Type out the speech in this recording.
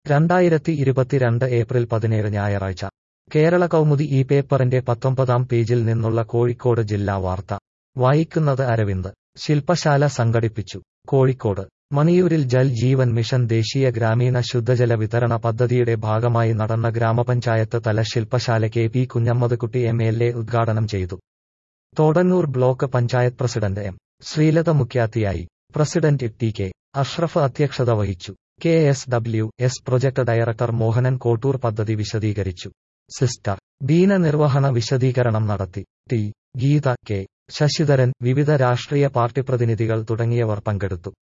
രണ്ടായിരത്തി ഇരുപത്തിരണ്ട് ഏപ്രിൽ പതിനേഴ് ഞായറാഴ്ച കേരള കൗമുദി ഈ പേപ്പറിന്റെ പത്തൊമ്പതാം പേജിൽ നിന്നുള്ള കോഴിക്കോട് ജില്ലാ വാർത്ത വായിക്കുന്നത് അരവിന്ദ് ശില്പശാല സംഘടിപ്പിച്ചു കോഴിക്കോട് മണിയൂരിൽ ജൽ ജീവൻ മിഷൻ ദേശീയ ഗ്രാമീണ ശുദ്ധജല വിതരണ പദ്ധതിയുടെ ഭാഗമായി നടന്ന ഗ്രാമപഞ്ചായത്ത് തല ശില്പശാല K P Kunhammedkutty M L A ഉദ്ഘാടനം ചെയ്തു Thodannur block panchayat president M Sreelatha മുഖ്യാതിയായി പ്രസിഡന്റ് ടി കെ അഷ്റഫ് അധ്യക്ഷത വഹിച്ചു K S W S project director Mohanan Kottoor പദ്ധതി വിശദീകരിച്ചു സിസ്റ്റർ ബീന നിർവഹണ വിശദീകരണം നടത്തി ടി ഗീത കെ ശശിധരൻ വിവിധ രാഷ്ട്രീയ പാർട്ടി പ്രതിനിധികൾ തുടങ്ങിയവർ പങ്കെടുത്തു